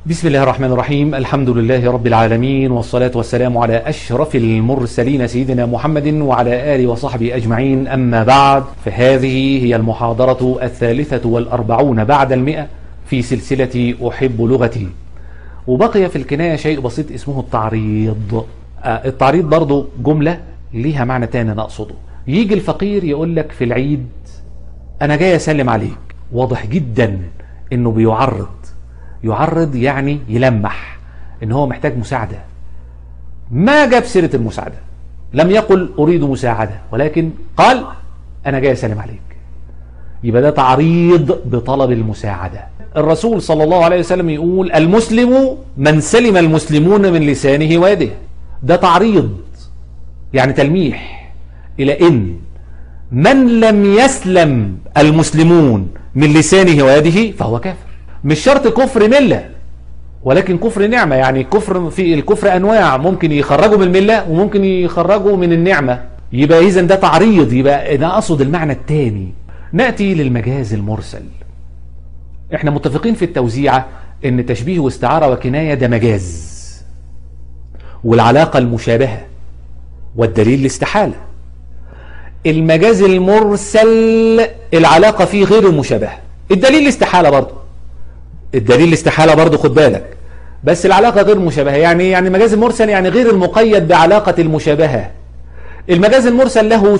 بسم الله الرحمن الرحيم الحمد لله رب العالمين والصلاة والسلام على أشرف المرسلين سيدنا محمد وعلى آله وصحبه أجمعين أما بعد فهذه هي المحاضرة الثالثة والأربعون بعد المئة في سلسلة أحب لغتي وبقي في الكناية شيء بسيط اسمه التعريض آه التعريض برضو جملة ليها معنى تاني نقصده يجي الفقير يقول لك في العيد أنا جاي أسلم عليك واضح جدا إنه بيعرض يعرض يعني يلمح ان هو محتاج مساعدة ما جاب سيرة المساعدة لم يقل اريد مساعدة ولكن قال انا جاي اسلم عليك يبقى ده تعريض بطلب المساعدة الرسول صلى الله عليه وسلم يقول المسلم من سلم المسلمون من لسانه ويده ده تعريض يعني تلميح الى ان من لم يسلم المسلمون من لسانه ويده فهو كافر مش شرط كفر ملة ولكن كفر نعمة يعني كفر في الكفر أنواع ممكن يخرجوا من الملة وممكن يخرجوا من النعمة يبقى إذا ده تعريض يبقى أنا أقصد المعنى الثاني نأتي للمجاز المرسل احنا متفقين في التوزيعة ان تشبيه واستعارة وكناية ده مجاز والعلاقة المشابهة والدليل الاستحالة المجاز المرسل العلاقة فيه غير المشابهة الدليل الاستحالة برضه الدليل الاستحالة برضه خد بالك بس العلاقة غير مشابهة يعني يعني مجاز المرسل يعني غير المقيد بعلاقة المشابهة المجاز المرسل له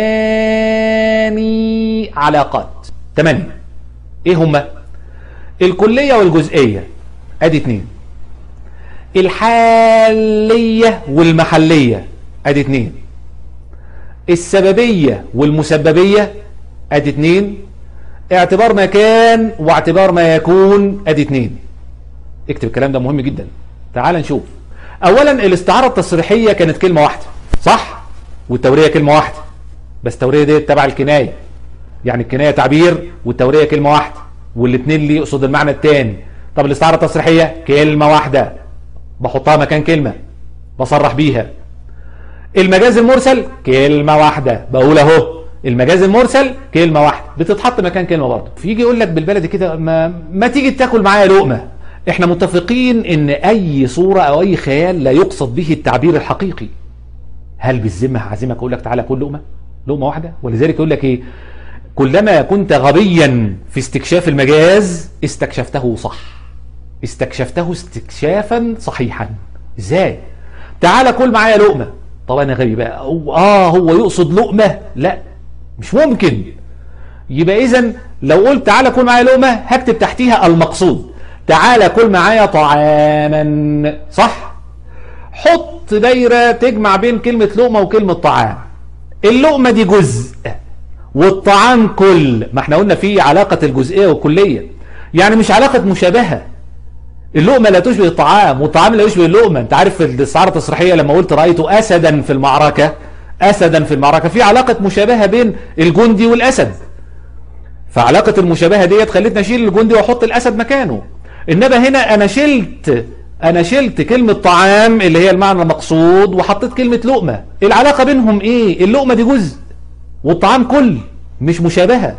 ثماني علاقات ثمانية ايه هما الكلية والجزئية ادي اتنين الحالية والمحلية ادي اتنين السببية والمسببية ادي اتنين اعتبار مكان واعتبار ما يكون ادي اتنين اكتب الكلام ده مهم جدا تعال نشوف اولا الاستعارة التصريحية كانت كلمة واحدة صح والتورية كلمة واحدة بس التورية دي تبع الكناية يعني الكناية تعبير والتورية كلمة واحدة والاتنين اللي يقصد المعنى التاني طب الاستعارة التصريحية كلمة واحدة بحطها مكان كلمة بصرح بيها المجاز المرسل كلمة واحدة بقول اهو المجاز المرسل كلمة واحدة بتتحط مكان كلمة برضه فيجي يقول لك بالبلدي كده ما, ما تيجي تاكل معايا لقمة احنا متفقين ان اي صورة او اي خيال لا يقصد به التعبير الحقيقي هل بالذمة هعزمك اقول لك تعالى كل لقمة لقمة واحدة ولذلك يقول لك ايه كلما كنت غبيا في استكشاف المجاز استكشفته صح استكشفته استكشافا صحيحا ازاي تعالى كل معايا لقمة طب انا غبي بقى اه هو يقصد لقمة لا مش ممكن يبقى اذا لو قلت تعالى كل معايا لقمه هكتب تحتيها المقصود تعالى كل معايا طعاما صح حط دايره تجمع بين كلمه لقمه وكلمه طعام اللقمه دي جزء والطعام كل ما احنا قلنا في علاقه الجزئيه والكليه يعني مش علاقه مشابهه اللقمه لا تشبه الطعام والطعام لا يشبه اللقمه انت عارف في الاستعاره التصريحيه لما قلت رايت اسدا في المعركه أسدا في المعركة في علاقة مشابهة بين الجندي والأسد فعلاقة المشابهة ديت خلتني أشيل الجندي وأحط الأسد مكانه إنما هنا أنا شلت أنا شلت كلمة طعام اللي هي المعنى المقصود وحطيت كلمة لقمة العلاقة بينهم إيه اللقمة دي جزء والطعام كل مش مشابهة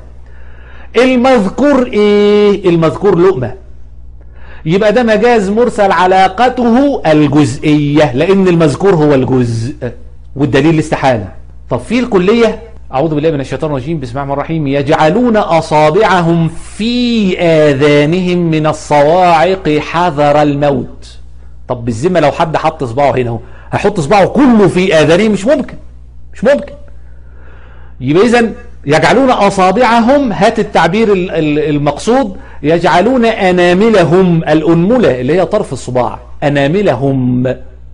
المذكور إيه المذكور لقمة يبقى ده مجاز مرسل علاقته الجزئية لأن المذكور هو الجزء والدليل الاستحالة طب في الكلية أعوذ بالله من الشيطان الرجيم بسم الله الرحمن الرحيم يجعلون أصابعهم في آذانهم من الصواعق حذر الموت طب بالذمة لو حد حط صباعه هنا هيحط صباعه كله في آذانهم مش ممكن مش ممكن يبقى إذا يجعلون أصابعهم هات التعبير المقصود يجعلون أناملهم الأنملة اللي هي طرف الصباع أناملهم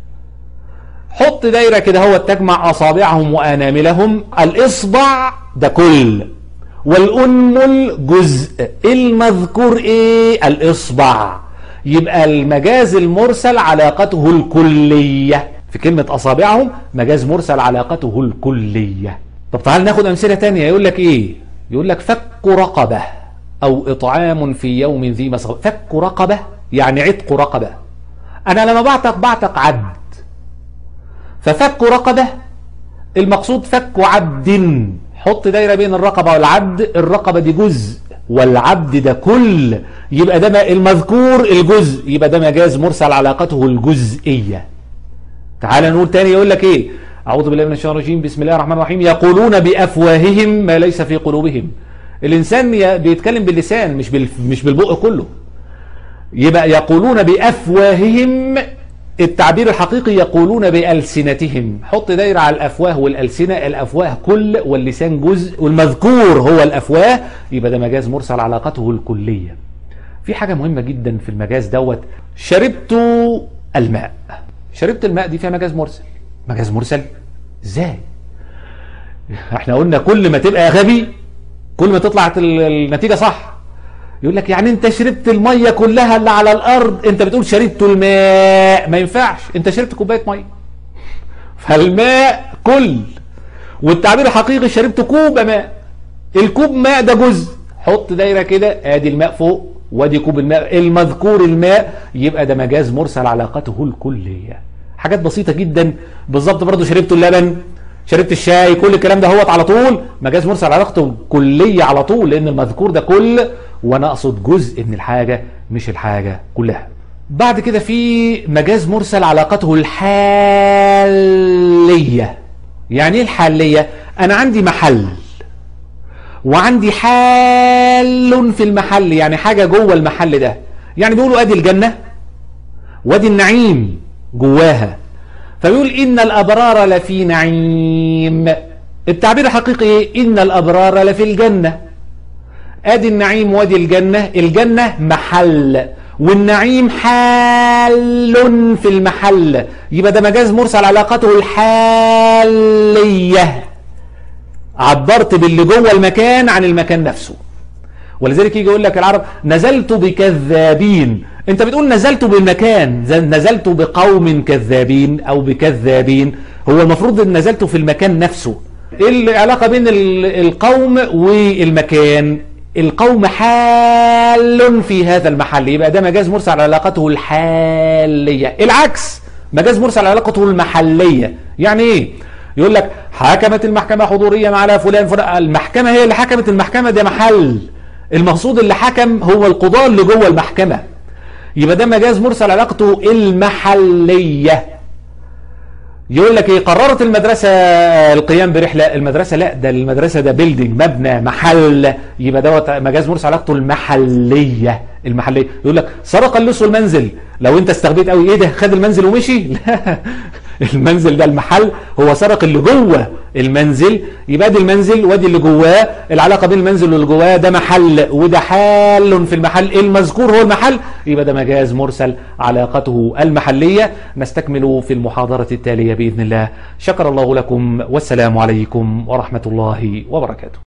حط دايرة كده هو تجمع أصابعهم وأناملهم الإصبع ده كل والأنمل جزء المذكور إيه الإصبع يبقى المجاز المرسل علاقته الكلية في كلمة أصابعهم مجاز مرسل علاقته الكلية طب تعال ناخد أمثلة تانية يقول لك إيه يقول لك فك رقبة أو إطعام في يوم ذي مسغبة فك رقبة يعني عتق رقبة أنا لما بعتق بعتق عبد ففك رقبة المقصود فك عبد حط دايرة بين الرقبة والعبد الرقبة دي جزء والعبد ده كل يبقى ده ما- المذكور الجزء يبقى ده مجاز مرسل علاقته الجزئية تعال نقول تاني يقول لك ايه اعوذ بالله من الشيطان الرجيم بسم الله الرحمن الرحيم يقولون بافواههم ما ليس في قلوبهم الانسان ي- بيتكلم باللسان مش بال... مش بالبق كله يبقى يقولون بافواههم التعبير الحقيقي يقولون بألسنتهم حط دايرة على الأفواه والألسنة الأفواه كل واللسان جزء والمذكور هو الأفواه يبقى ده مجاز مرسل علاقته الكلية في حاجة مهمة جدا في المجاز دوت شربت الماء شربت الماء دي فيها مجاز مرسل مجاز مرسل ازاي احنا قلنا كل ما تبقى غبي كل ما تطلع ال- النتيجة صح يقول لك يعني انت شربت المية كلها اللي على الارض انت بتقول شربت الماء ما ينفعش انت شربت كوباية مية فالماء كل والتعبير الحقيقي شربت كوب ماء الكوب ماء ده جزء حط دايرة كده ادي الماء فوق وادي كوب الماء المذكور الماء يبقى ده مجاز مرسل علاقته الكلية حاجات بسيطة جدا بالظبط برضو شربت اللبن شربت الشاي كل الكلام ده هوت على طول مجاز مرسل علاقته كلية على طول لان المذكور ده كل وانا اقصد جزء من الحاجة مش الحاجة كلها بعد كده في مجاز مرسل علاقته الحالية يعني ايه الحالية انا عندي محل وعندي حال في المحل يعني حاجة جوه المحل ده يعني بيقولوا ادي الجنة وادي النعيم جواها فبيقول ان الابرار لفي نعيم التعبير الحقيقي ايه ان الابرار لفي الجنة ادي النعيم وادي الجنة الجنة محل والنعيم حال في المحل يبقى ده مجاز مرسل علاقته الحالية عبرت باللي جوه المكان عن المكان نفسه ولذلك يجي يقول لك العرب نزلت بكذابين انت بتقول نزلت بالمكان ز- نزلت بقوم كذابين او بكذابين هو المفروض ان نزلت في المكان نفسه ايه العلاقه بين ال- القوم والمكان القوم حال في هذا المحل يبقى ده مجاز مرسل على علاقته الحاليه العكس مجاز مرسل على علاقته المحليه يعني ايه يقول لك حكمت المحكمه حضوريا على فلان فلان المحكمه هي اللي حكمت المحكمه ده محل المقصود اللي حكم هو القضاء اللي جوه المحكمه يبقى ده مجاز مرسل علاقته المحليه يقول لك ايه قررت المدرسه القيام برحله المدرسه لا ده المدرسه ده بيلدينج مبنى محل يبقى دوت مجاز مرسل علاقته المحليه المحليه يقول لك سرق اللص المنزل لو انت استغبيت قوي ايه ده خد المنزل ومشي لا المنزل ده المحل هو سرق اللي جوه المنزل يبقى دي المنزل وادي اللي جواه العلاقه بين المنزل واللي جواه ده محل وده حال في المحل المذكور هو المحل يبقى ده مجاز مرسل علاقته المحليه نستكمل في المحاضره التاليه باذن الله شكر الله لكم والسلام عليكم ورحمه الله وبركاته